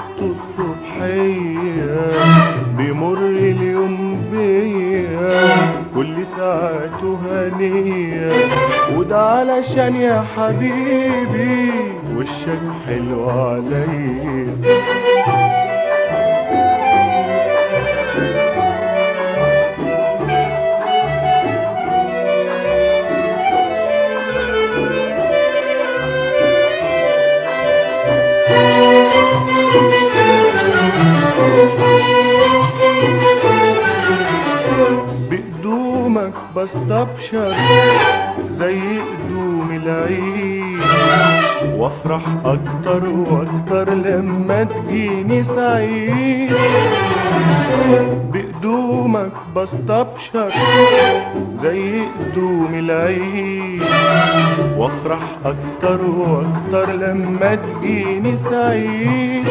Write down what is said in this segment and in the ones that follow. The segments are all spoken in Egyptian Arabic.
شفته الصبحية بيمر اليوم بيا كل ساعته هنية وده علشان يا حبيبي وشك حلو عليا بقدومك بستبشر زي قدوم العيد وافرح اكتر واكتر لما تجيني سعيد بقدومك بستبشر زي قدوم العيد وافرح اكتر واكتر لما تجيني سعيد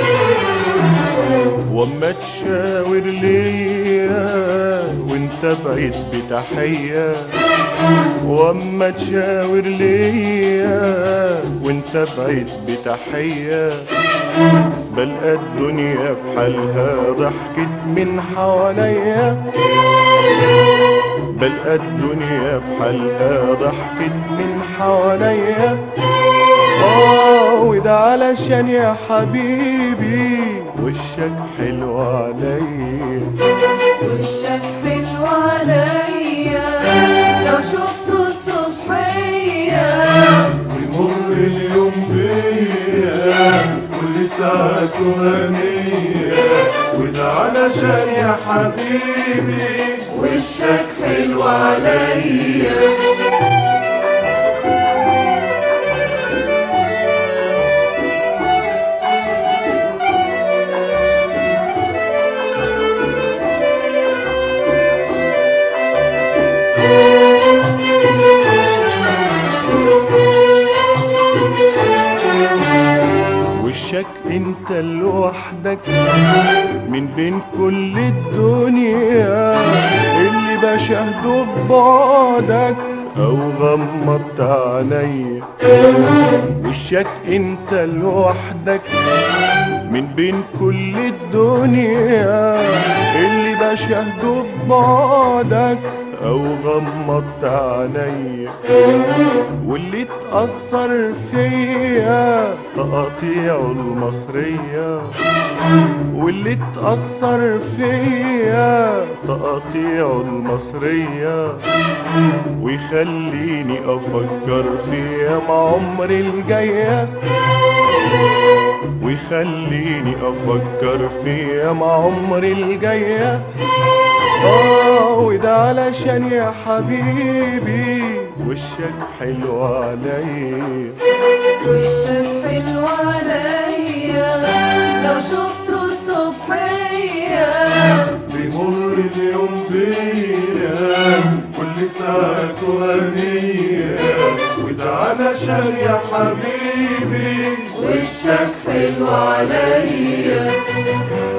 واما تشاور ليا وانت بعيد بتحية واما تشاور ليا وانت بعيد بتحية بلقى الدنيا بحالها ضحكت من حواليا بلقى الدنيا بحالها ضحكت من حواليا اه وده علشان يا حبيبي وشك حلو عليا وشك حلو عليا لو شفته الصبحية ويمر اليوم بيا كل ساعته هنية وده علشان يا حبيبي وشك حلو عليا وشك انت لوحدك من بين كل الدنيا اللي بشهده في بعدك او غمضت عينيا وشك انت لوحدك من بين كل الدنيا اللي بشهده في بعدك او غمضت عينيا واللي اتأثر فيا تقاطيع المصرية واللي اتأثر فيا تقاطيع المصرية ويخليني أفكر في أيام عمري الجاية ويخليني أفكر في أيام عمري الجاية آه وده علشان يا حبيبي وشك حلو عليا وشك حلو عليا لو شفته الصبحية بيمر اليوم بيا كل ساعته هنية وده علشان يا حبيبي وشك حلو عليا